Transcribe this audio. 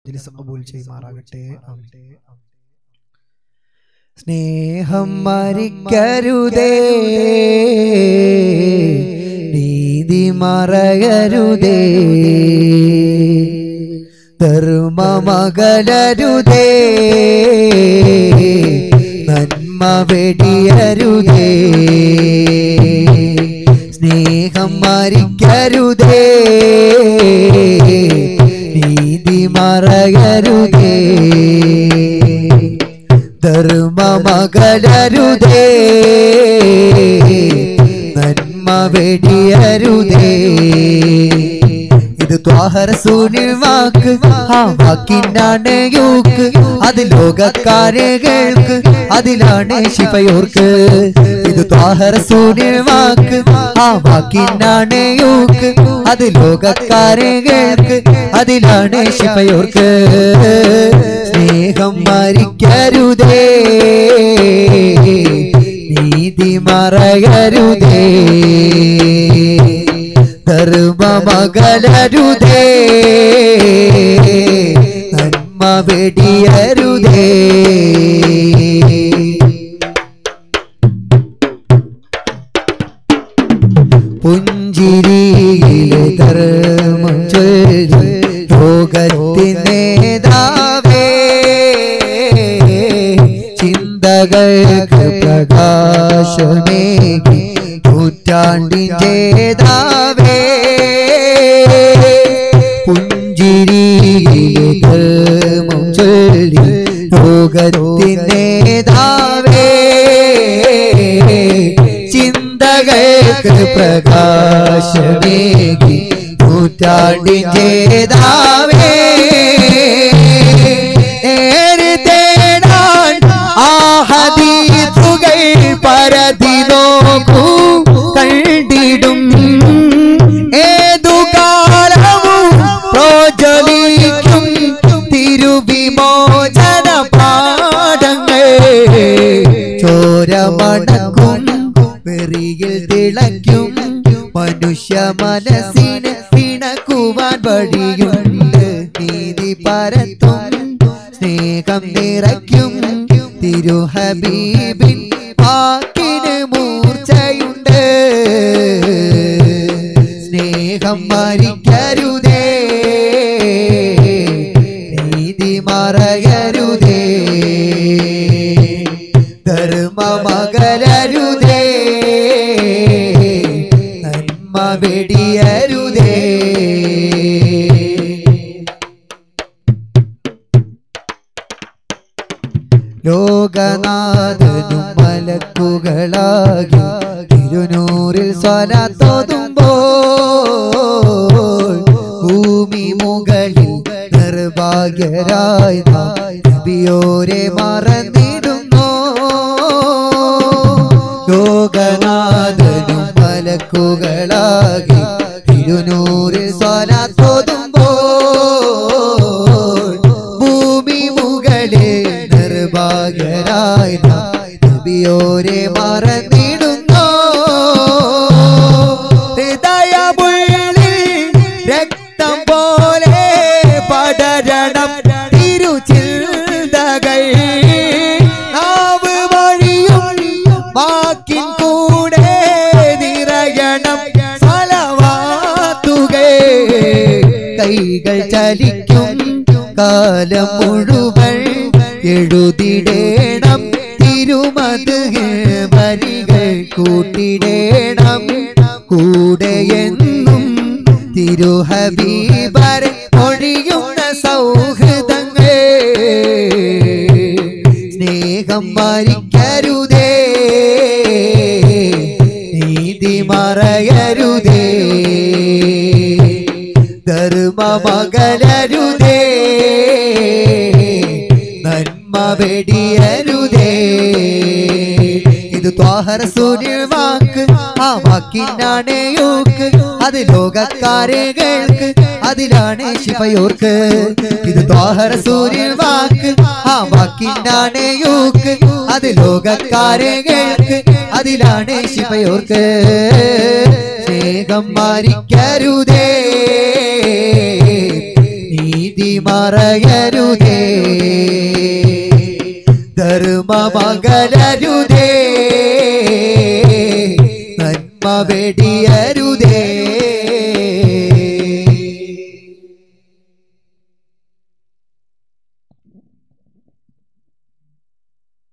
മജ്ലിസ് കബൂൽ ചെയ്യുമാറാകട്ടെ ആമീൻ. സ്നേഹം മരിക്കരുതേ നീതി മറയരുതേ ധർമ്മമകലരുതേ നന്മ വെടിയരുതേ സ്നേഹം മരിക്കരുതേ നീതി മറയരുതേ ധർമ്മമകലരുതേ നന്മ വെടിയരുതേ ഇത് ത്വാഹരസൂനിൽ വാക്ക് ആ വാക്കിനാണ് യൂക്ക് അത് ലോകക്കാരെ കേൾക്ക് അതിലാണ് ശിവയോർക്ക് ഇത് ത്വാഹരസൂനിൽ വാക്ക് ആ വാക്കിനാണ് യൂക്ക് അത് ലോകക്കാരെ കേൾക്ക് അതിലാണ് ശിവയോർക്ക് സ്നേഹം മരിക്കരുതേ നീതി മറയരുതേ ധർമ്മമകലരുതേ നന്മ വെടിയരുതേ പുഞ്ചിരിയിലെ ധർമ്മം ചൊല്ലി ലോകത്തിൻ നേതാവേ ചിന്തകൾക്ക് പ്രകാശമേകി നൂറ്റാണ്ടിൻ ജേതാവേ പുഞ്ചിരിയിലെ ധർമ്മം ചൊല്ലി ലോകത്തിൻ നേതാവേ ചിന്തകൾക്ക് പ്രകാശമേകി നൂറ്റാണ്ടിൻ ജേതാവേ ഏറ് തേടാൻ ആഹദീസുകൾ പരതി നോക്കൂ കണ്ടിടും ഏതു കാലവും പ്രോജ്വലിക്കും തിരുവിമോചന പാഠങ്ങൾ ചോരമടക്കും വെറിയിൽ തിളയ്ക്കും മനുഷ്യ മനസ്സിന് പിണക്കുവാൻ വഴിയുണ്ട് നീതി പരത്തും സ്നേഹം നിറയ്ക്കും തിരുഹബീബിൻ വാക്കിന് മൂർച്ചയുണ്ട് സ്നേഹം മരിക്കരുതേ നീതി മറയരുതേ ധർമ്മമകലരുതേ നന്മ വെടിയരുതേ ലോകനാഥനും മലക്കുകളാകി തിരുനൂറിൽ സ്വലത്തോതുമ്പോൾ ഭൂമി മുകളിൽ നിർഭാഗ്യരായ നബിയോരെ മറന്നിടുന്നു ലോകനാഥനും മലക്കുകളാകി തിരുനൂറിൽ സ്വലത്തോതുമ്പോൾ ഭൂമി മുകളിൽ നിർഭാഗ്യരായ നബിയോരെ മറന്നിടുന്നു ഹൃദയമുള്ളിൽ രക്തം പോലെ പടരണം തിരുചിന്തകൾ നാവ് വഴിയും വാക്കിൻ കൂടെ നിറയണം സലവാത്തുകേ കൈകൾ ചലിക്കും കാലം മുഴുവൻ എഴുതിടേണം തിരുമത് വരികൾ കൂട്ടിടേണം കൂടെ എന്നും തിരുഹബീബർ ഒഴിയുന്ന സൗഹൃദങ്ങൾ സ്നേഹം മരിക്കരുതേ നീതി മറയരുതേ ധർമ്മമകലരുതേ നന്മ വെടിയരുതേ ഇത് ത്വാഹര സൂര്യ വാക്ക് ആ വാക്കിനാണ് യോക്ക് അത് ലോകക്കാരെ കേൾക്ക് അതിലാണ് ശിവയോർക്ക് ഇത് ത്വാഹര സൂര്യ വാക്ക് ആ വാക്കിനാണ് യോക്ക് അത് ലോകക്കാരെ കേൾക്ക് അതിലാണ് ശിവയോർക്ക് സ്നേഹം മാറിക്കരുതേ നീ നീതി മറയരുതേ ധർമ്മമകലരുതേ നന്മ വെടിയരുതേ